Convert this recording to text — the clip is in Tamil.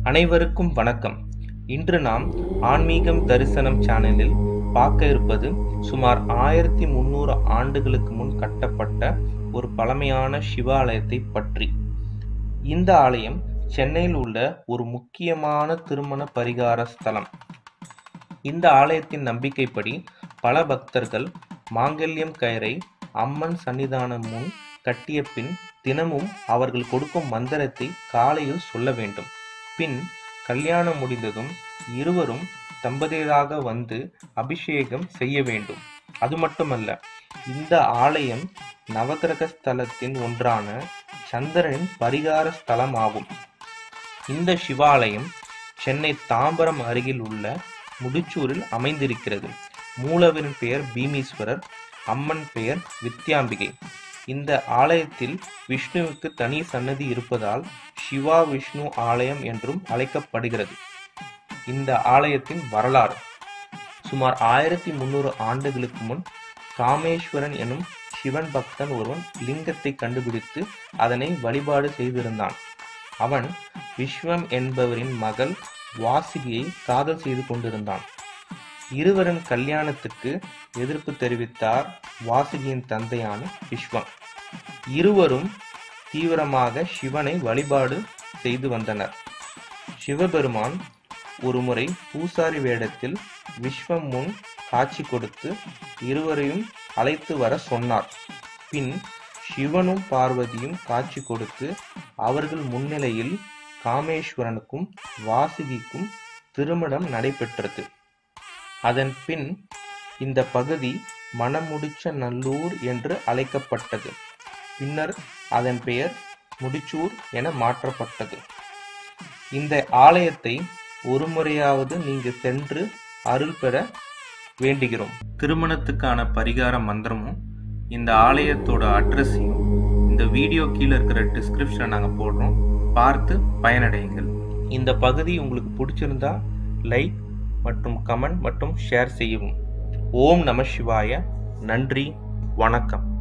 அனைவருக்கும் வணக்கம் இன்று நாம் ஆன்மீகம் தரிசனம் சேனலில் பார்க்க இருப்பது சுமார் ஆயிரத்தி முந்நூறு ஆண்டுகளுக்கு முன் கட்டப்பட்ட ஒரு பழமையான சிவாலயத்தை பற்றி இந்த ஆலயம் சென்னையில் உள்ள ஒரு முக்கியமான திருமண பரிகார ஸ்தலம் இந்த ஆலயத்தின் நம்பிக்கைப்படி பல பக்தர்கள் மாங்கல்யம் கயிறை அம்மன் சன்னிதானம் முன் கட்டிய பின் தினமும் அவர்கள் கொடுக்கும் மந்திரத்தை காலையில் சொல்ல வேண்டும் பின் கல்யாணம் முடிந்ததும் இருவரும் தம்பதியராக வந்து அபிஷேகம் செய்ய வேண்டும் அது மட்டுமல்ல இந்த ஆலயம் நவகிரக ஸ்தலத்தின் ஒன்றான சந்திரனின் பரிகார ஸ்தலம் ஆகும் இந்த சிவாலயம் சென்னை தாம்பரம் அருகில் உள்ள முடிச்சூரில் அமைந்திருக்கிறது மூலவரின் பெயர் பீமீஸ்வரர் அம்மன் பெயர் வித்யாம்பிகை இந்த ஆலயத்தில் விஷ்ணுவுக்கு தனி சன்னதி இருப்பதால் சிவா விஷ்ணு ஆலயம் என்றும் அழைக்கப்படுகிறது இந்த ஆலயத்தின் வரலாறு சுமார் ஆயிரத்தி முன்னூறு ஆண்டுகளுக்கு முன் காமேஸ்வரன் எனும் சிவன் பக்தன் ஒருவன் லிங்கத்தை கண்டுபிடித்து அதனை வழிபாடு செய்திருந்தான் அவன் விஸ்வம் என்பவரின் மகள் வாசுகியை காதல் செய்து கொண்டிருந்தான் இருவரின் கல்யாணத்துக்கு எதிர்ப்பு தெரிவித்தார் வாசுகியின் தந்தையான விஸ்வம் இருவரும் தீவிரமாக சிவனை வழிபாடு செய்து வந்தனர் சிவபெருமான் ஒருமுறை பூசாரி வேடத்தில் விஸ்வம் முன் காட்சி கொடுத்து இருவரையும் அழைத்து வர சொன்னார் பின் சிவனும் பார்வதியும் காட்சி கொடுத்து அவர்கள் முன்னிலையில் காமேஸ்வரனுக்கும் வாசுகிக்கும் திருமணம் நடைபெற்றது அதன் பின் இந்த பகுதி மணமுடிச்ச நல்லூர் என்று அழைக்கப்பட்டது பின்னர் அதன் பெயர் முடிச்சூர் என மாற்றப்பட்டது இந்த ஆலயத்தை ஒரு முறையாவது நீங்க சென்று அருள் பெற வேண்டுகிறோம் திருமணத்துக்கான பரிகார மந்திரமும் இந்த ஆலயத்தோட அட்ரஸையும் இந்த வீடியோ கீழே இருக்கிற டிஸ்கிரிப்ஷனை நாங்கள் போடுறோம் பார்த்து பயனடையுங்கள் இந்த பகுதி உங்களுக்கு பிடிச்சிருந்தா லைக் மற்றும் கமெண்ட் மற்றும் ஷேர் செய்யவும் ஓம் நம சிவாய நன்றி வணக்கம்